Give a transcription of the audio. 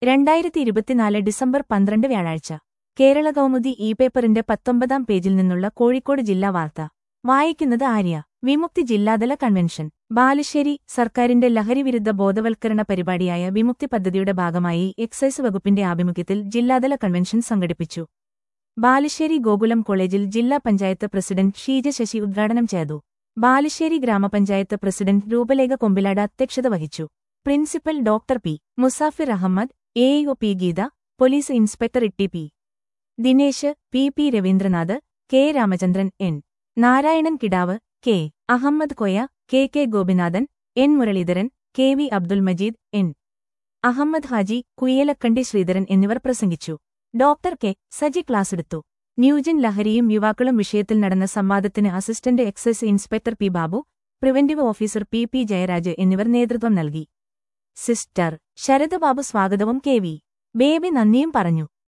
രണ്ടായിരത്തി ഇരുപത്തിനാല് ഡിസംബർ പന്ത്രണ്ട് വ്യാഴാഴ്ച കേരള കൗമുദി ഇ പേപ്പറിന്റെ പത്തൊമ്പതാം പേജിൽ നിന്നുള്ള കോഴിക്കോട് ജില്ലാ വാർത്ത വായിക്കുന്നത് ആര്യ വിമുക്തി ജില്ലാതല കൺവെൻഷൻ ബാലുശ്ശേരി സർക്കാരിന്റെ ലഹരിവിരുദ്ധ ബോധവൽക്കരണ പരിപാടിയായ വിമുക്തി പദ്ധതിയുടെ ഭാഗമായി എക്സൈസ് വകുപ്പിന്റെ ആഭിമുഖ്യത്തിൽ ജില്ലാതല കൺവെൻഷൻ സംഘടിപ്പിച്ചു ബാലുശ്ശേരി ഗോകുലം കോളേജിൽ ജില്ലാ പഞ്ചായത്ത് പ്രസിഡന്റ് ഷീജ ശശി ഉദ്ഘാടനം ചെയ്തു ബാലുശ്ശേരി ഗ്രാമപഞ്ചായത്ത് പ്രസിഡന്റ് രൂപലേഖ കൊമ്പിലാട് അധ്യക്ഷത വഹിച്ചു principal doctor P Musafir Ahammed A O P Geetha police inspector Itty P Dinesh P P Raveendranath K Ramachandran N Narayanan Kidavu K Ahammed Koya K K Gopinathan N Muraleedharan K V Abdul Majeed N Ahammed Haji Kuyyalakandi Sreedharan എന്നിവർ പ്രസംഗിച്ചു ഡോക്ടർ കെ സജി ക്ലാസെടുത്തു ന്യൂജൻ ലഹരിയും യുവാക്കളും വിഷയത്തിൽ നടന്ന സംവാദത്തിന് assistant excise inspector P Babu preventive officer P P Jayaraj എന്നിവർ നേതൃത്വം നൽകി സിസ്റ്റർ ശരദബാബു സ്വാഗതവും കെ വി ബേബി നന്ദിയും പറഞ്ഞു